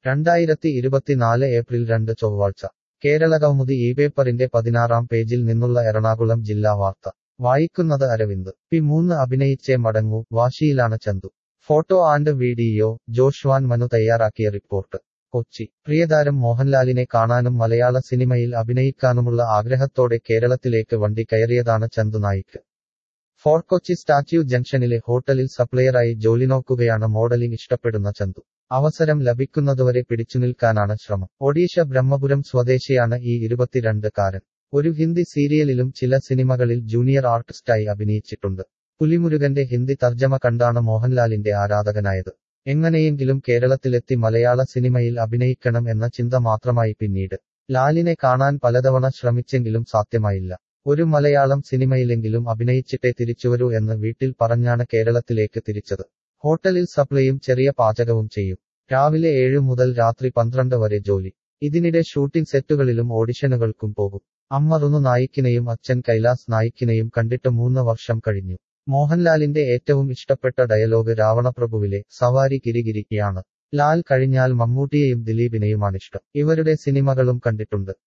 രണ്ടായിരത്തി ഇരുപത്തിനാല് ഏപ്രിൽ രണ്ട് ചൊവ്വാഴ്ച കേരളകൗമുദി ഈ പേപ്പറിന്റെ പതിനാറാം പേജിൽ നിന്നുള്ള എറണാകുളം ജില്ലാ വാർത്ത വായിക്കുന്നത് അരവിന്ദ് പി മൂന്ന് അഭിനയിച്ചേ മടങ്ങൂ വാശിയിലാണ് Chandu photo and video Joshwan Manu തയ്യാറാക്കിയ റിപ്പോർട്ട് കൊച്ചി പ്രിയതാരം മോഹൻലാലിനെ കാണാനും മലയാള സിനിമയിൽ അഭിനയിക്കാനുമുള്ള ആഗ്രഹത്തോടെ കേരളത്തിലേക്ക് വണ്ടി കയറിയതാണ് ചന്തു നായിക്ക് ഫോർട്ട് കൊച്ചി സ്റ്റാച്യു ജംഗ്ഷനിലെ ഹോട്ടലിൽ സപ്ലയറായി ജോലി നോക്കുകയാണ് മോഡലിംഗ് ഇഷ്ടപ്പെടുന്ന ചന്തു അവസരം ലഭിക്കുന്നതുവരെ പിടിച്ചുനിൽക്കാനാണ് ശ്രമം ഒഡീഷ ബ്രഹ്മപുരം സ്വദേശിയാണ് ഈ ഇരുപത്തിരണ്ട് കാരൻ ഒരു ഹിന്ദി സീരിയലിലും ചില സിനിമകളിൽ ജൂനിയർ ആർട്ടിസ്റ്റായി അഭിനയിച്ചിട്ടുണ്ട് പുലിമുരുകന്റെ ഹിന്ദി തർജ്ജമ കണ്ടാണ് മോഹൻലാലിന്റെ ആരാധകനായത് എങ്ങനെയെങ്കിലും കേരളത്തിലെത്തി മലയാള സിനിമയിൽ അഭിനയിക്കണം എന്ന ചിന്ത മാത്രമായി പിന്നീട് ലാലിനെ കാണാൻ പലതവണ ശ്രമിച്ചെങ്കിലും സാധ്യമായില്ല ഒരു മലയാളം സിനിമയിലെങ്കിലും അഭിനയിച്ചിട്ടേ തിരിച്ചുവരൂ എന്ന് വീട്ടിൽ പറഞ്ഞാണ് കേരളത്തിലേക്ക് തിരിച്ചത് ഹോട്ടലിൽ സപ്ലൈയും ചെറിയ പാചകവും ചെയ്യും രാവിലെ ഏഴ് മുതൽ രാത്രി പന്ത്രണ്ട് വരെ ജോലി ഇതിനിടെ ഷൂട്ടിംഗ് സെറ്റുകളിലും ഓഡിഷനുകൾക്കും പോകും അമ്മ റുനു നായിക്കിനെയും അച്ഛൻ കൈലാസ് നായിക്കിനെയും കണ്ടിട്ട് മൂന്ന് വർഷം കഴിഞ്ഞു മോഹൻലാലിന്റെ ഏറ്റവും ഇഷ്ടപ്പെട്ട ഡയലോഗ് രാവണപ്രഭുവിലെ സവാരി കിരികിരിയാണ് ലാൽ കഴിഞ്ഞാൽ മമ്മൂട്ടിയെയും ദിലീപിനെയുമാണിഷ്ടം ഇവരുടെ സിനിമകളും കണ്ടിട്ടുണ്ട്